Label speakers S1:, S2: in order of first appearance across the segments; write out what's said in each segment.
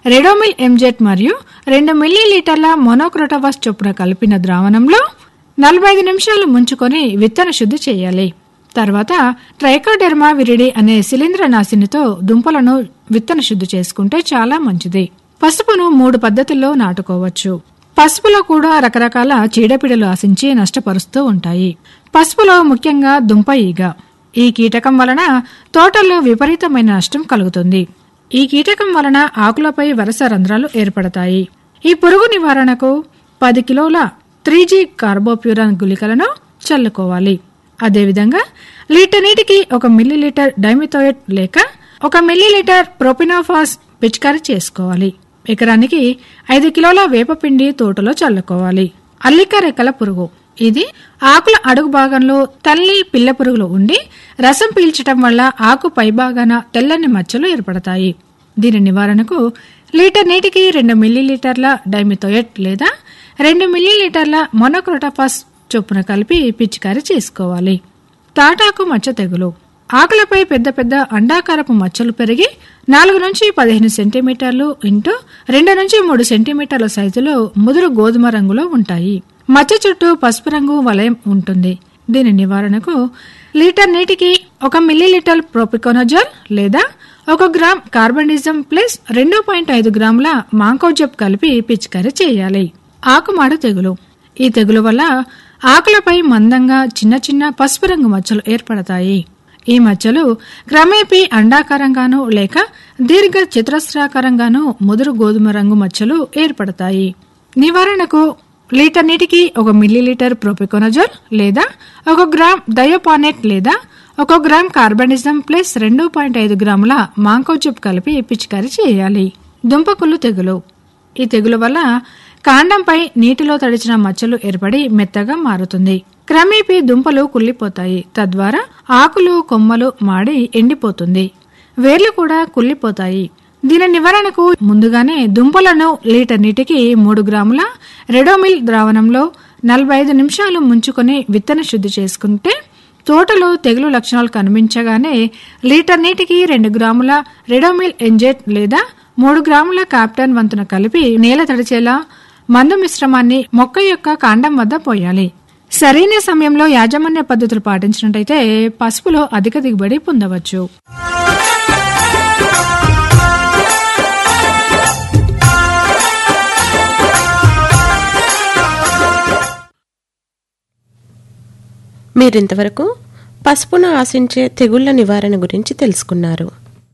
S1: Ridomil ఎంజెట్ మరియు రెండు మిల్లీలీటర్ల మొనోక్రోటోవాస్ చొప్పున కలిపిన ద్రావణంలో నలభై ఐదు నిమిషాలు ముంచుకొని విత్తన శుద్ధి చేయాలి తర్వాత ట్రైకోడెర్మా విరిడి అనే శిలీంద్ర నాశినితో దుంపలను విత్తన శుద్ధి చేసుకుంటే చాలా మంచిది పసుపును మూడు పద్ధతుల్లో నాటుకోవచ్చు పసుపులో కూడా రకరకాల చీడపీడలు ఆశించి నష్టపరుస్తూ ఉంటాయి పసుపులో ముఖ్యంగా దుంప ఈగ ఈ కీటకం వలన తోటల్లో విపరీతమైన నష్టం కలుగుతుంది ఈ కీటకం వలన ఆకులపై వరుస రంధ్రాలు ఏర్పడతాయి ఈ పురుగు నివారణకు పది కిలోల త్రీ జీ కార్బోప్యూరాన్ గుళికలను చల్లుకోవాలి అదేవిధంగా లీటర్ నీటికి ఒక మిల్లీలీటర్ డైమిథోయేట్ లేక ఒక మిల్లీలీటర్ ప్రొపినోఫాస్ పిచికారీ చేసుకోవాలి ఎకరానికి ఐదు కిలోల వేపపిండి తోటలో చల్లుకోవాలి అల్లిక రెక్కల పురుగు ఇది ఆకుల అడుగు భాగంలో తల్లి పిల్ల పురుగులు ఉండి రసం పీల్చటం వల్ల ఆకు పైభాగాన తెల్లని మచ్చలు ఏర్పడతాయి దీని నివారణకు లీటర్ నీటికి రెండు మిల్లీలీటర్ల డైమిథోయెట్ లేదా రెండు మిల్లీలీటర్ల మొనోక్రోటాఫాస్ చొప్పున కలిపి పిచికారీ చేసుకోవాలి తాటాకు మచ్చ తెగులు ఆకులపై పెద్ద పెద్ద అండాకారపు మచ్చలు పెరిగి నాలుగు నుంచి పదిహేను సెంటీమీటర్లు ఇంటూ రెండు నుంచి మూడు సెంటీమీటర్ల సైజులో ముదురు గోధుమ రంగులో ఉంటాయి మచ్చ చుట్టూ పసుపు రంగు వలయం ఉంటుంది దీని నివారణకు లీటర్ నీటికి ఒక మిల్లీలీటర్ ప్రోపికోనజోల్ లేదా ఒక గ్రామ్ కార్బనిజం ప్లస్ రెండు పాయింట్ ఐదు గ్రాముల మాంకోజెబ్ కలిపి పిచికారీ చేయాలి ఆకుమాడు తెగులు ఈ తెగులు వల్ల ఆకులపై మందంగా చిన్న చిన్న పసుపు రంగు మచ్చలు ఏర్పడతాయి ఈ మచ్చలు క్రమేపీ అండాకారంగానూ లేక దీర్ఘ చతురస్రాకారంగానూ ముదురు గోధుమ రంగు మచ్చలు ఏర్పడతాయి నివారణకు లీటర్ నీటికి ఒక మిల్లీలీటర్ ప్రోపికోనజోల్ లేదా ఒక గ్రామ్ డయోపానెట్ లేదా ఒక గ్రామ్ కార్బనిజం ప్లస్ రెండు పాయింట్ ఐదు గ్రాముల మాంకోజెబ్ కలిపి పిచికారీ చేయాలి దుంపకుళ్ళు తెగులు ఈ తెగులు వల్ల కాండంపై నీటిలో తడిచిన మచ్చలు ఏర్పడి మెత్తగా మారుతుంది క్రమేపీ దుంపలు కుళ్ళిపోతాయి తద్వారా ఆకులు కొమ్మలు మాడి ఎండిపోతుంది వేర్లు కూడా కుళ్ళిపోతాయి దీని నివారణకు ముందుగానే దుంపలను లీటర్ నీటికి మూడు గ్రాముల రెడోమిల్ ద్రావణంలో నలభై ఐదు నిమిషాలు ముంచుకొని విత్తన శుద్ధి చేసుకుంటే తోటలో తెగులు లక్షణాలు కనిపించగానే లీటర్ నీటికి రెండు గ్రాముల రెడోమిల్ ఎంజెట్ లేదా మూడు గ్రాముల కాప్టన్ వంతున కలిపి నేల తడిచేలా మందు మిశ్రమాన్ని మొక్క యొక్క కాండం వద్ద పోయాలి సరైన సమయంలో యాజమాన్య పద్ధతులు పాటించినట్టయితే పసుపులో అధిక దిగుబడి పొందవచ్చు
S2: మీరింతవరకు పసుపును ఆశించే తెగుళ్ల నివారణ గురించి తెలుసుకున్నారు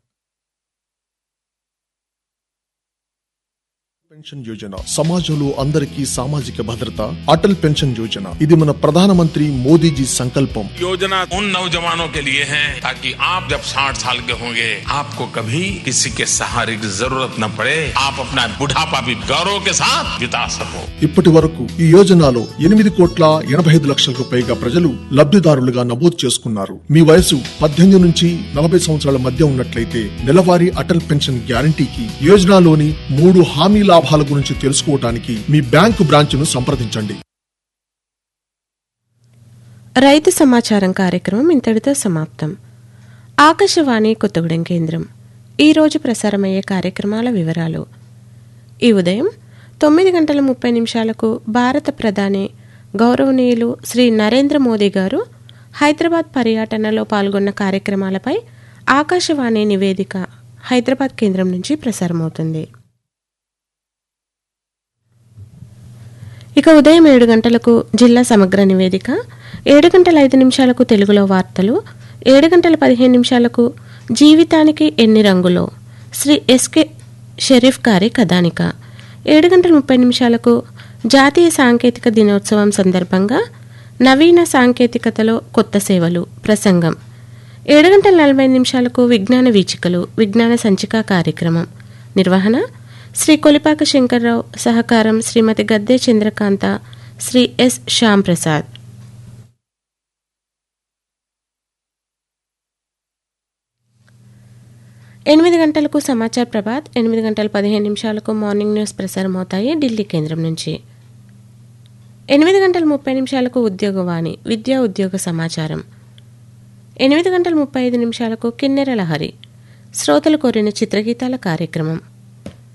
S3: పెన్షన్ యోజన సమాజంలో అందరికీ సామాజిక భద్రత అటల్ పెన్షన్ యోజన ఇది మన ప్రధానమంత్రి మోదీజీ సంకల్పం
S4: योजना उन नौजवानों के लिए है ताकि आप जब 60 साल के होंगे आपको कभी किसी के सहारे की जरूरत न पड़े आप अपना बुढ़ापा भी गौरव के साथ बिता सको
S3: ఇప్పటి వరకు ఈ యోజనలో ఎనిమిది కోట్ల ఎనభై ఐదు లక్షలకు పైగా ప్రజలు లబ్ధిదారులుగా నమోదు చేసుకున్నారు మీ వయసు పద్దెనిమిది నుంచి నలభై సంవత్సరాల మధ్య ఉన్నట్లయితే నెలవారీ అటల్ పెన్షన్ గ్యారంటీకి యోజనలోని మూడు హామీ లాభాల గురించి తెలుసుకోవడానికి మీ బ్యాంకు బ్రాంచ్ను సంప్రదించండి
S2: రైతు సమాచారం కార్యక్రమం ఇంతటితో సమాప్తం ఆకాశవాణి కొత్తగూడెం కేంద్రం ఈ రోజు ప్రసారమయ్యే కార్యక్రమాల వివరాలు ఈ ఉదయం తొమ్మిది గంటల ముప్పై నిమిషాలకు భారత ప్రధాని గౌరవనీయులు శ్రీ నరేంద్ర మోదీ గారు హైదరాబాద్ పర్యటనలో పాల్గొన్న కార్యక్రమాలపై ఆకాశవాణి నివేదిక హైదరాబాద్ కేంద్రం నుంచి ప్రసారమవుతుంది ఇక ఉదయం ఏడు గంటలకు జిల్లా సమగ్ర నివేదిక ఏడు గంటల ఐదు నిమిషాలకు తెలుగులో వార్తలు ఏడు గంటల పదిహేను నిమిషాలకు జీవితానికి ఎన్ని రంగులో శ్రీ ఎస్కే షరీఫ్ గారి కథానిక ఏడు గంటల ముప్పై నిమిషాలకు జాతీయ సాంకేతిక దినోత్సవం సందర్భంగా నవీన సాంకేతికతలో కొత్త సేవలు ప్రసంగం ఏడు గంటల నలభై నిమిషాలకు విజ్ఞాన వీచికలు విజ్ఞాన సంచిక కార్యక్రమం నిర్వహణ శ్రీ కొలిపాక శంకర్రావు సహకారం శ్రీమతి గద్దె చంద్రకాంత శ్రీ ఎస్ శ్యామ్ ప్రసాద్ ఎనిమిది గంటలకు సమాచార్ ప్రభాత్ ఎనిమిది గంటల పదిహేను నిమిషాలకు మార్నింగ్ న్యూస్ ప్రసారం అవుతాయి ఢిల్లీ కేంద్రం నుంచి ఎనిమిది గంటల ముప్పై నిమిషాలకు ఉద్యోగవాణి విద్యా ఉద్యోగ సమాచారం ఎనిమిది గంటల ముప్పై ఐదు నిమిషాలకు కిన్నెర లహరి శ్రోతలు కోరిన చిత్రగీతాల కార్యక్రమం